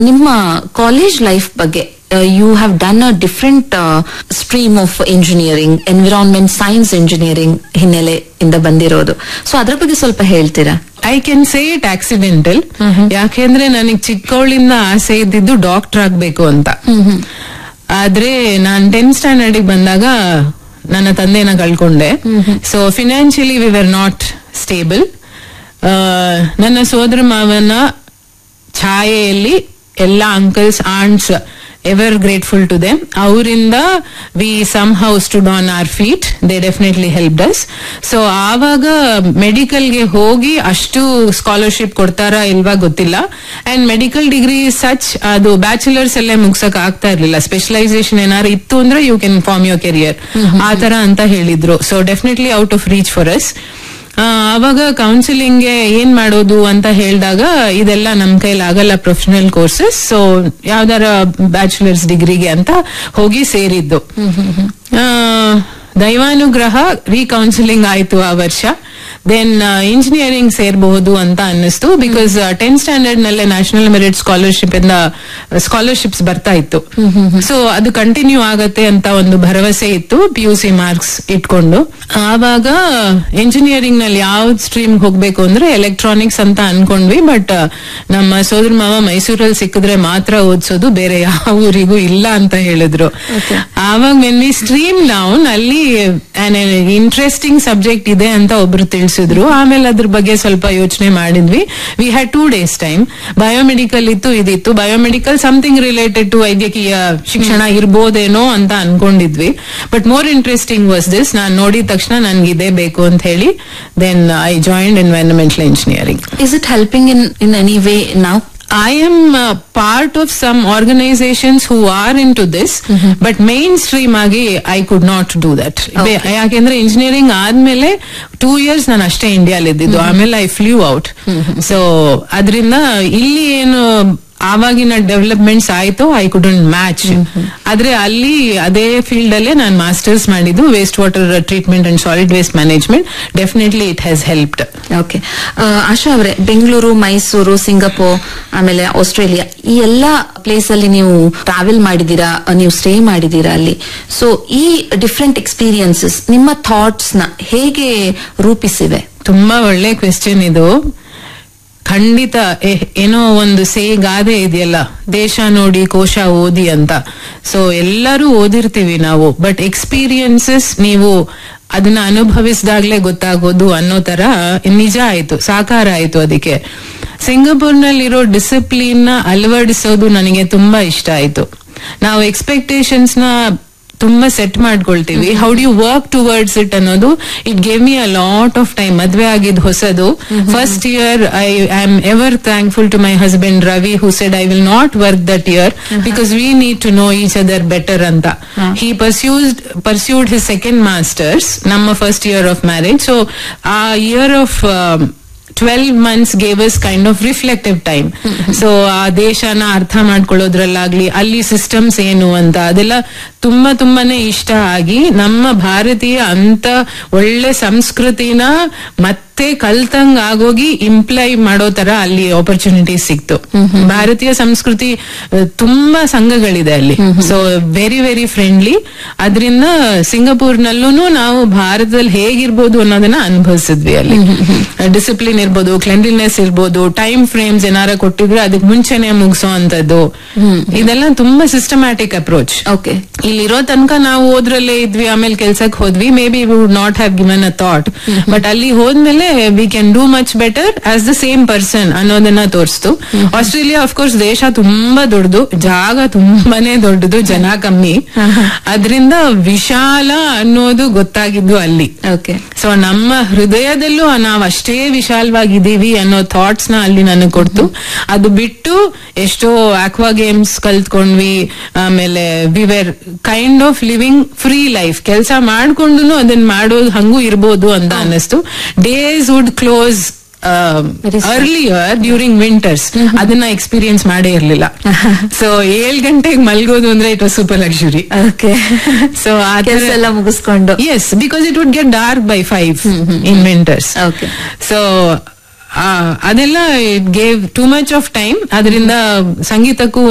ನಿಮ್ಮ college life ಬಗ್ಗೆ you have done a different stream of engineering environment science engineering ಹಿನ್ನೆಲೆಯಿಂದ ಬಂದಿರೋದು so ಅದ್ರ ಬಗ್ಗೆ ಸ್ವಲ್ಪ ಹೇಳ್ತೀರಾ I can say it accidental ಯಾಕೆಂದ್ರೆ ನನಗೆ ಚಿಕ್ಕವಳಿಂದ ಆಸೆ ಇದ್ದಿದ್ದು ಡಾಕ್ಟರ್ ಆಗ್ಬೇಕು ಅಂತ ಆದ್ರೆ ನಾನ್ ಟೆಂತ್ ಸ್ಟ್ಯಾಂಡರ್ಡ್ ಬಂದಾಗ ನನ್ನ ತಂದೆನ ಕಳ್ಕೊಂಡೆ so financially we were not stable ನನ್ನ ಸೋದರ ಮಾವನ ಛಾಯೆಯಲ್ಲಿ ಎಲ್ಲ uncles aunts ever grateful to them ಅವರಿಂದ we somehow stood on our feet they definitely helped us so ಆವಾಗ ಮೆಡಿಕಲ್ಗೆ ಹೋಗಿ ಅಷ್ಟು ಸ್ಕಾಲರ್ಶಿಪ್ ಕೊಡ್ತಾರಾ ಇಲ್ವಾ ಗೊತ್ತಿಲ್ಲ ಅಂಡ್ ಮೆಡಿಕಲ್ ಡಿಗ್ರಿ ಸಚ್ ಅದು ಬ್ಯಾಚುಲರ್ಸ್ ಅಲ್ಲೇ ಮುಗ್ಸಕ್ ಆಗ್ತಾ ಇರ್ಲಿಲ್ಲ ಸ್ಪೆಷಲೈಸೇಷನ್ ಏನಾದ್ರು ಇತ್ತು ಅಂದ್ರೆ you can form your career ಆ ತರ ಅಂತ ಹೇಳಿದ್ರು so definitely out of reach for us ಅವಾಗ ಕೌನ್ಸಿಲಿಂಗ್ ಗೆ ಏನ್ ಮಾಡೋದು ಅಂತ ಹೇಳಿದಾಗ ಇದೆಲ್ಲ ನಮ್ ಕೈಲಿ ಆಗಲ್ಲ ಪ್ರೊಫೆಷನಲ್ ಕೋರ್ಸಸ್ ಸೊ ಯಾವ್ದಾರ ಬ್ಯಾಚುಲರ್ಸ್ ಡಿಗ್ರಿಗೆ ಅಂತ ಹೋಗಿ ಸೇರಿದ್ದು ಆ, ದೈವಾನುಗ್ರಹ ರೀಕೌನ್ಸಿಲಿಂಗ್ ಆಯ್ತು ಆ ವರ್ಷ ದೆನ್ ಇಂಜಿನಿಯರಿಂಗ್ ಸೇರಬಹುದು ಅಂತ ಅನ್ನಿಸ್ತು ಬಿಕಾಸ್ ಟೆಂತ್ ಸ್ಟ್ಯಾಂಡರ್ಡ್ ನಲ್ಲೇ ನ್ಯಾಷನಲ್ ಮೆರಿಟ್ ಸ್ಕಾಲರ್ಶಿಪ್ ಇಂದ ಸ್ಕಾಲರ್ಶಿಪ್ಸ್ ಬರ್ತಾ ಇತ್ತು ಸೊ ಅದು ಕಂಟಿನ್ಯೂ ಆಗತ್ತೆ ಅಂತ ಒಂದು ಭರವಸೆ ಇತ್ತು ಪಿ ಯು ಸಿ ಮಾರ್ಕ್ಸ್ ಇಟ್ಕೊಂಡು ಆವಾಗ ಇಂಜಿನಿಯರಿಂಗ್ ನಲ್ಲಿ ಯಾವ ಸ್ಟ್ರೀಮ್ ಹೋಗ್ಬೇಕು ಅಂದ್ರೆ ಎಲೆಕ್ಟ್ರಾನಿಕ್ಸ್ ಅಂತ ಅನ್ಕೊಂಡ್ವಿ ಬಟ್ ನಮ್ಮ ಸೋದರ ಮಾವ ಮೈಸೂರಲ್ಲಿ ಸಿಕ್ಕಿದ್ರೆ ಮಾತ್ರ ಓದಿಸೋದು ಬೇರೆ ಯಾವ ಊರಿಗೂ ಇಲ್ಲ ಅಂತ ಹೇಳಿದ್ರು ಆವಾಗ ವೆನ್ ವಿ ಸ್ಟ್ರೀಮ್ ಡೌನ್ ಅಲ್ಲಿ ಇಂಟ್ರೆಸ್ಟಿಂಗ್ ಸಬ್ಜೆಕ್ಟ್ ಇದೆ ಅಂತ ಒಬ್ರು ತಿಳಿಸಿದ್ರು ಆಮೇಲೆ ಅದ್ರ ಬಗ್ಗೆ ಸ್ವಲ್ಪ ಯೋಚನೆ ಮಾಡಿದ್ವಿ we had two days time biomedical ಇತ್ತು ಇದಿತ್ತು ಬಯೋಮೆಡಿಕಲ್ ಸಮಥಿಂಗ್ ರಿಲೇಟೆಡ್ ಟು ವೈದ್ಯಕೀಯ ಶಿಕ್ಷಣ ಇರ್ಬೋದೇನೋ ಅಂತ ಅನ್ಕೊಂಡಿದ್ವಿ but more interesting was this ನಾನು ನೋಡಿದ ತಕ್ಷಣ ನನ್ಗೆ ಇದೇ ಬೇಕು ಅಂತ ಹೇಳಿ then I joined environmental engineering is it helping in in any way ನಾವ್ I am uh, part of some organizations who are into this, but mainstream ಆಗಿ I could not do that ಯಾಕೆಂದ್ರೆ ಇಂಜಿನಿಯರಿಂಗ್ ಆದ್ಮೇಲೆ two years ನಾನು ಅಷ್ಟೇ ಇಂಡಿಯಾಲ್ ಇದ್ದಿದ್ದು ಆಮೇಲೆ I flu out so ಅದರಿಂದ ಇಲ್ಲಿ ಏನು ಆವಾಗಿನ ಡೆವಲಪ್ಮೆಂಟ್ಸ್ ಆಯ್ತು ಐ ಕುಡಂಟ್ ಮ್ಯಾಚ್ ಆದ್ರೆ ಅಲ್ಲಿ ಅದೇ ಫೀಲ್ಡ್ ಅಲ್ಲೇ ನಾನು ಮಾಸ್ಟರ್ಸ್ ಮಾಡಿದ್ದು waste water treatment and solid waste management definitely it has helped okay Asha ಅವರೇ ಬೆಂಗಳೂರು ಮೈಸೂರು ಸಿಂಗಪೂರ್ ಆಮೇಲೆ ಆಸ್ಟ್ರೇಲಿಯಾ ಈ ಎಲ್ಲಾ ಪ್ಲೇಸ್ ಅಲ್ಲಿ ನೀವು ಟ್ರಾವೆಲ್ ಮಾಡಿದೀರಾ ಅಹ್, ನೀವು ಸ್ಟೇ ಮಾಡಿದೀರಾ ಅಲ್ಲಿ ಸೊ ಈ ಡಿಫ್ರೆಂಟ್ ಎಕ್ಸ್ಪೀರಿಯನ್ಸಸ್ ನಿಮ್ಮ ಥಾಟ್ಸ್ ನ ಹೇಗೆ ರೂಪಿಸಿವೆ ತುಂಬಾ ಒಳ್ಳೆ ಕ್ವೆಶ್ಚನ್ ಇದು ಖಂಡಿತ ಎ- ಏನೋ ಒಂದು ಸೇ ಗಾದೆ ಇದೆಯಲ್ಲ ದೇಶ ನೋಡಿ ಕೋಶ ಓದಿ ಅಂತ ಸೊ ಎಲ್ಲರೂ ಓದಿರ್ತೀವಿ ನಾವು ಬಟ್ ಎಕ್ಸ್ಪೀರಿಯನ್ಸಸ್ ನೀವು ಅದನ್ನ ಅನುಭವಿಸಿದಾಗ್ಲೇ ಗೊತ್ತಾಗೋದು ಅನ್ನೋ ತರ ನಿಜ ಆಯ್ತು ಸಾಕಾರ ಆಯ್ತು ಅದಕ್ಕೆ ಸಿಂಗಪೂರ್ನಲ್ಲಿರೋ ಡಿಸಿಪ್ಲಿನ್ ನ ಅಳವಡಿಸೋದು ನನಗೆ ತುಂಬಾ ಇಷ್ಟ ಆಯ್ತು ನಾವು ಎಕ್ಸ್ಪೆಕ್ಟೇಷನ್ಸ್ ನ ತುಂಬಾ ಸೆಟ್ ಮಾಡ್ಕೊಳ್ತೀವಿ how do you work towards it ಅನ್ನೋದು it gave me a lot of time ಮದ್ವೆ ಆಗಿದ್ ಹೊಸದು first year I I am ever thankful to my husband Ravi who said I will not work that year because we need to know each other better ಅಂತ he pursued pursued his second masters ನಮ್ಮ first year of marriage so ah year of twelve months gave us kind of reflective time so ಆ ದೇಶನ ಅರ್ಥ ಮಾಡ್ಕೊಳ್ಳೋದ್ರಲ್ಲಾಗ್ಲಿ ಅಲ್ಲಿ systems ಏನು ಅಂತ ಅದೆಲ್ಲ ತುಂಬಾ ತುಂಬಾನೇ ಇಷ್ಟ ಆಗಿ ನಮ್ಮ ಭಾರತೀಯ ಅಂತ ಒಳ್ಳೆ ಸಂಸ್ಕೃತಿನ ಮತ್ತೆ ಕಲ್ತಂಗ್ ಆಗೋಗಿ ಇಂಪ್ಲೈ ಮಾಡೋ ತರ ಅಲ್ಲಿ ಆಪರ್ಚುನಿಟೀಸ್ ಸಿಕ್ತು ಭಾರತೀಯ ಸಂಸ್ಕೃತಿ ಆ, ತುಂಬಾ ಸಂಘಗಳಿದೆ ಅಲ್ಲಿ ಸೊ ವೆರಿ ವೆರಿ ಫ್ರೆಂಡ್ಲಿ ಅದರಿಂದ ಸಿಂಗಪೂರ್ನಲ್ಲೂ ನಾವು ಭಾರತದಲ್ಲಿ ಹೇಗಿರ್ಬೋದು ಅನ್ನೋದನ್ನ ಅನುಭವಿಸಿದ್ವಿ ಅಲ್ಲಿ ಡಿಸಿಪ್ಲಿನ್ ಇರ್ಬೋದು ಕ್ಲೆನ್ಲಿನೆಸ್ ಇರ್ಬೋದು ಟೈಮ್ ಫ್ರೇಮ್ಸ್ ಏನಾರ ಕೊಟ್ಟಿದ್ರೆ ಅದಕ್ಕೆ ಮುಂಚೆನೆ ಮುಗಿಸೋ ಅಂತದ್ದು ಇದೆಲ್ಲ ತುಂಬಾ ಸಿಸ್ಟಮ್ಯಾಟಿಕ್ ಅಪ್ರೋಚ್ ಓಕೆ ಇಲ್ಲಿರೋ ತನಕ ನಾವು ಓದ್ರಲ್ಲೇ ಇದ್ವಿ ಆಮೇಲೆ ಕೆಲ್ಸಕ್ಕೆ ಹೋದ್ವಿ maybe would not have given a thought but ಅಲ್ಲಿ ಹೋದ್ಮೇಲೆ we can do much better as the same person ಅನ್ನೋದನ್ನ ತೋರಿಸ್ತು ಆಸ್ಟ್ರೇಲಿಯಾ ಅಫ್ಕೋರ್ಸ್ ದೇಶ ತುಂಬಾ ದೊಡ್ಡದು ಜಾಗ ತುಂಬಾನೇ ದೊಡ್ಡದು ಜನ ಕಮ್ಮಿ ಅದರಿಂದ ವಿಶಾಲ ಅನ್ನೋದು ಗೊತ್ತಾಗಿದ್ದು ಅಲ್ಲಿ ಓಕೆ ಸೊ ನಮ್ಮ ಹೃದಯದಲ್ಲೂ ನಾವು ಅಷ್ಟೇ ವಿಶಾಲವಾಗಿದ್ದೀವಿ ಅನ್ನೋ ಥಾಟ್ಸ್ ನ ಅಲ್ಲಿ ನನಗೆ ಕೊಡ್ತು ಅದು ಬಿಟ್ಟು ಎಷ್ಟೋ ಆಕ್ವಾ ಗೇಮ್ಸ್ ಕಲ್ತ್ಕೊಂಡ್ವಿ ಆಮೇಲೆ we were kind of living free life ಕೆಲಸ ಮಾಡ್ಕೊಂಡು ಅದನ್ನ ಮಾಡೋದು ಹಂಗೂ ಇರ್ಬೋದು ಅಂತ ಅನ್ನಿಸ್ತು days would close earlier during winters ಅದನ್ನ ಎಕ್ಸ್ಪೀರಿಯನ್ಸ್ ಮಾಡೇ ಇರ್ಲಿಲ್ಲ ಸೊ ಏಳ್ ಗಂಟೆಗೆ ಮಲ್ಗೋದು ಅಂದ್ರೆ it was super luxury okay so ಕೆಲಸ ಎಲ್ಲ ಮುಗಿಸ್ಕೊಂಡು Yes, because it would get dark by five in winters. Okay. So ಆ, ಅದೆಲ್ಲ it gave too much of time ಅದರಿಂದ ಸಂಗೀತಕ್ಕೂ